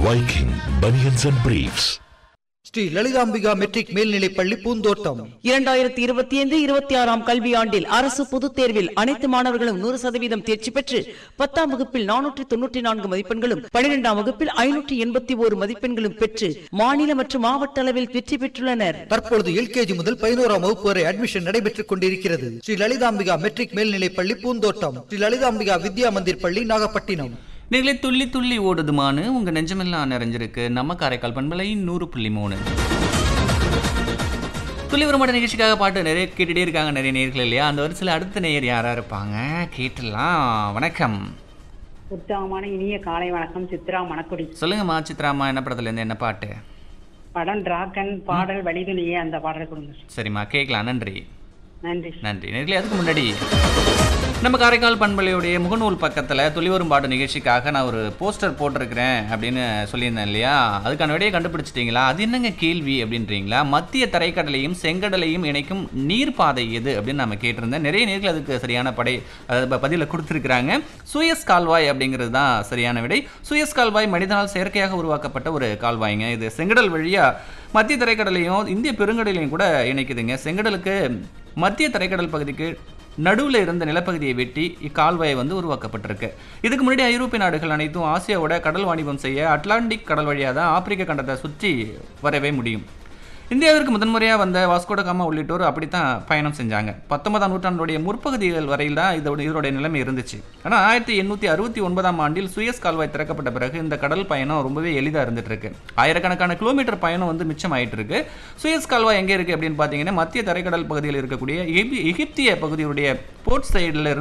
Viking Bunions and Briefs. Sri Lalithambika matric மேல்நிலைப் பள்ளி பூந்தோட்டம் இரண்டாயிரத்தி இருபத்தி ஐந்து இருபத்தி ஆறாம் கல்வியாண்டில் அரசு பொதுத் தேர்வில் அனைத்து மாணவர்களும் நூறு சதவீதம் தேர்ச்சி பெற்று பத்தாம் வகுப்பில் நானூற்றி தொன்னூற்றி நான்கு மதிப்பெண்களும் பனிரெண்டாம் வகுப்பில் ஐநூற்றி எண்பத்தி ஓரு மதிப்பெண்களும் பெற்று மாநில மற்றும் மாவட்ட அளவில் வெற்றி பெற்றுள்ளனர் தற்பொழுது எல்கேஜி முதல் பதினோராம் வகுப்பு வரை அட்மிஷன் நடைபெற்றுக் கொண்டிருக்கிறது ஸ்ரீ லலிதாம்பிகா மெட்ரிக் மேல்நிலைப் பள்ளி பூந்தோட்டம் ஸ்ரீ லலிதாம்பிகா வித்யா மந்திர் பள்ளி நாகப்பட்டினம் நீங்களே துள்ளி துள்ளி ஓடுதுமான்னு உங்க நெஞ்சமெல்லாம் நிறைஞ்சிருக்கு நம்ம காரைக்கால் பண்பலை நூறு புள்ளி மூணு துள்ளி வரமாட்ட நிகழ்ச்சிக்காக பாட்டு நிறைய கேட்டுட்டே இருக்காங்க நிறைய நேர்கள் இல்லையா அந்த வரிசையில் அடுத்த நேயர் யாரா இருப்பாங்க கேட்டுடலாம் வணக்கம் உற்சாகமான இனிய காலை வணக்கம் சித்ரா மணக்குடி சொல்லுங்கம்மா சித்ராம்மா என்ன படத்துல இருந்து என்ன பாட்டு படம் டிராகன் பாடல் வழிதுணியே அந்த பாடல் கொடுங்க சரிம்மா கேட்கலாம் நன்றி நன்றி நன்றி நேர்களே அதுக்கு முன்னாடி நம்ம காரைக்கால் பண்பலையுடைய முகநூல் பக்கத்தில் துளிவரும் பாட்டு நிகழ்ச்சிக்காக நான் ஒரு போஸ்டர் போட்டிருக்கிறேன் அப்படின்னு சொல்லியிருந்தேன் இல்லையா அதுக்கான விடையை கண்டுபிடிச்சிட்டிங்களா அது என்னங்க கேள்வி அப்படின்றீங்களா மத்திய தரைக்கடலையும் செங்கடலையும் இணைக்கும் நீர்ப்பாதை எது அப்படின்னு நம்ம கேட்டிருந்தேன் நிறைய நேர்கள் அதுக்கு சரியான படை அதாவது பதிலை கொடுத்துருக்குறாங்க சூயஸ் கால்வாய் அப்படிங்கிறது தான் சரியான விடை சூயஸ் கால்வாய் மனிதனால் செயற்கையாக உருவாக்கப்பட்ட ஒரு கால்வாய்ங்க இது செங்கடல் வழியாக மத்திய தரைக்கடலையும் இந்திய பெருங்கடலையும் கூட இணைக்குதுங்க செங்கடலுக்கு மத்திய தரைக்கடல் பகுதிக்கு நடுவில் இருந்த நிலப்பகுதியை வெட்டி இக்கால்வாய் வந்து உருவாக்கப்பட்டிருக்கு இதுக்கு முன்னாடி ஐரோப்பிய நாடுகள் அனைத்தும் ஆசியாவோட கடல் வாணிபம் செய்ய அட்லாண்டிக் கடல் வழியாக தான் ஆப்பிரிக்க கண்டத்தை சுற்றி வரவே முடியும் இந்தியாவிற்கு முதன்முறையாக வந்த வாஸ்கோட காமா உள்ளிட்டோர் அப்படித்தான் பயணம் செஞ்சாங்க பத்தொன்பதாம் நூற்றாண்டுடைய முற்பகுதிகள் வரையில் தான் இதோட இதோடைய நிலைமை இருந்துச்சு ஆனால் ஆயிரத்தி எண்ணூற்றி அறுபத்தி ஒன்பதாம் ஆண்டில் சுயஸ் கால்வாய் திறக்கப்பட்ட பிறகு இந்த கடல் பயணம் ரொம்பவே எளிதாக இருந்துட்டு இருக்கு ஆயிரக்கணக்கான கிலோமீட்டர் பயணம் வந்து மிச்சம் ஆயிட்டு இருக்கு சுயஸ் கால்வாய் எங்கே இருக்கு அப்படின்னு பார்த்தீங்கன்னா மத்திய தரைக்கடல் பகுதியில் இருக்கக்கூடிய எகி- எகிப்திய பகுதியுடைய போர்ட் சைடில்